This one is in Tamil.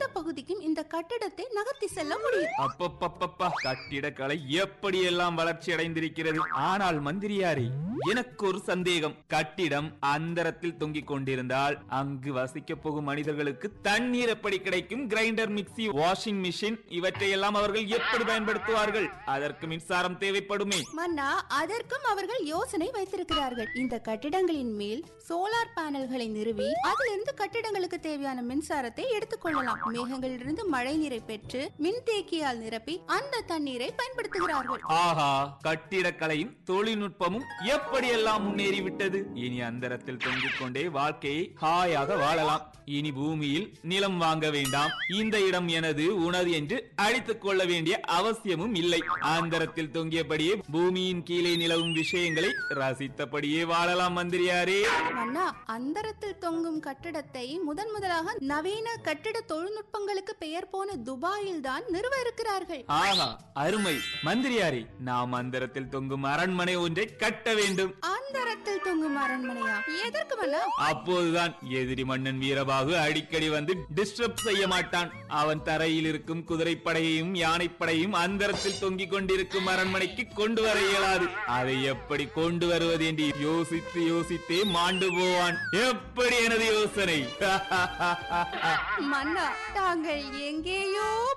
பகுதிக்கும் இந்த கட்டிடத்தை நகர்த்தி செல்ல முடியும் அப்பப்பப்பப்பா கட்டிடக்கலை எப்படி எல்லாம் வளர்ச்சி அடைந்திருக்கிறது ஆனால் மந்திரியாரே எனக்கு ஒரு சந்தேகம் கட்டிடம் அந்தரத்தில் தொங்கிக் கொண்டிருந்தால் அங்கு வசிக்க போகும் மனிதர்களுக்கு தண்ணீர் எப்படி கிடைக்கும் கிரைண்டர் மிக்ஸி வாஷிங் மிஷின் இவற்றையெல்லாம் அவர்கள் எப்படி பயன்படுத்துவார்கள் அதற்கு மின்சாரம் தேவைப்படுமே மன்னா அதற்கும் அவர்கள் யோசனை வைத்திருக்கிறார்கள் இந்த கட்டிடங்களின் மேல் சோலார் பேனல்களை நிறுவி அதிலிருந்து கட்டிடங்களுக்கு தேவையான மின்சாரத்தை எடுத்துக்கொள்ளலாம் மேகங்களிலிருந்து மழை நீரை பெற்று மின்தேக்கியால் நிரப்பி அந்த தண்ணீரை பயன்படுத்துகிறார்கள் ஆஹா கட்டிடக்கலையும் தொழில்நுட்பமும் எப்படியெல்லாம் முன்னேறிவிட்டது இனி அந்தரத்தில் தொங்கிக் கொண்டே வாழ்க்கையை ஹாயாக வாழலாம் இனி பூமியில் நிலம் வாங்க வேண்டாம் இந்த இடம் எனது உனது என்று அழித்துக் கொள்ள வேண்டிய அவசியமும் இல்லை அந்தரத்தில் தொங்கியபடியே பூமியின் கீழே நிலவும் விஷயங்களை ரசித்தபடியே வாழலாம் மந்திரியாரே மன்னா அந்தரத்தில் தொங்கும் கட்டிடத்தை முதன் முதலாக நவீன கட்டிட தொழில்நுட்பங்களுக்கு பெயர் போன துபாயில் தான் நிறுவ இருக்கிறார்கள் ஆஹா அருமை மந்திரியாரே நாம் அந்தரத்தில் தொங்கும் அரண்மனை ஒன்றை கட்ட வேண்டும் அந்தரத்தில் தொங்கும் அரண்மனையா எதற்கு மன்னா அப்போதுதான் எதிரி மன்னன் வீரபாகு அடிக்கடி வந்து டிஸ்டர்ப் செய்ய மாட்டான் அவன் தரையில் இருக்கும் குதிரைப்படையையும் யானைப்படையும் அந்தரத்தில் தொங்கிக் கொண்டிருக்கும் அரண்மனைக்கு கொண்டு வர இயலாது அதை எப்படி கொண்டு வருவது என்று யோசித்து யோசித்தே மாண்டு போவான் எப்படி எனது யோசனை மன்னா தாங்கள் எங்கேயோ